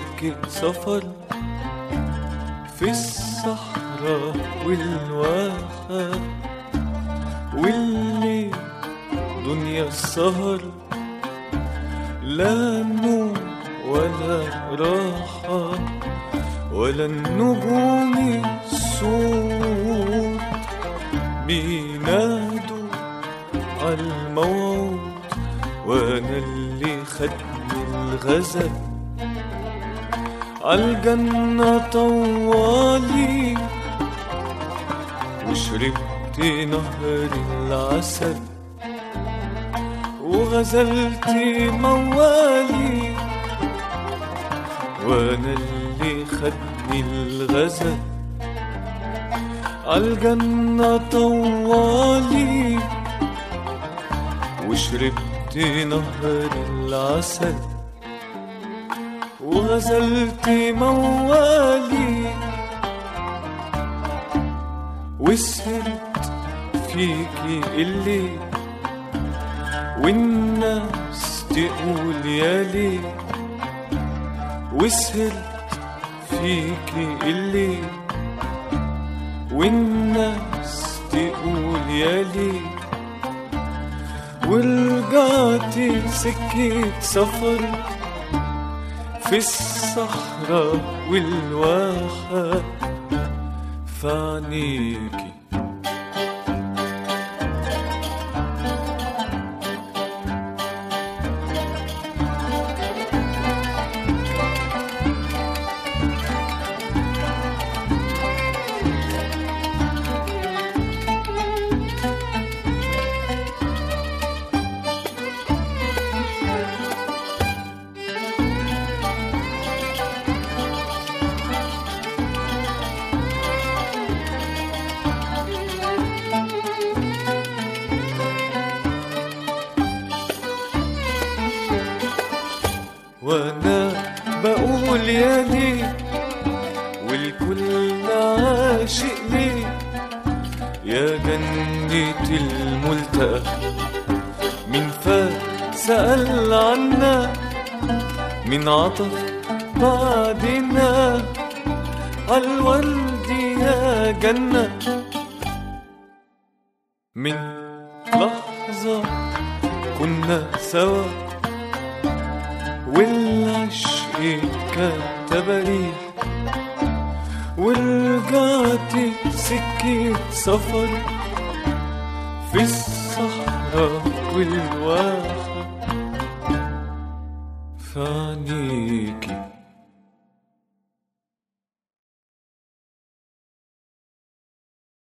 سكة سفر في الصحراء والواحة والليل دنيا السهر لا نوم ولا راحة ولا النجوم السود بينادوا عالموعود وانا اللي خدني الغزل عالجنة طوالي وشربت نهر العسل وغزلت موالي وانا اللي خدني الغزل عالجنة طوالي وشربت نهر العسل وغزلت موالي وسهرت فيكي الليل والناس تقول يا ليل وسهرت فيكي الليل والناس تقول يا ليل ورجعت سكة سفر في الصحراء والواحة فعنيكي وانا بقول يا ليه والكل عاشق ليه يا جنة الملتقى من فات سأل عنا من عطف بعدنا عالورد يا جنة من لحظة كنا سوا والعشق كان تباريح ورجعت سكة سفر في الصحراء والواحة فعنيكي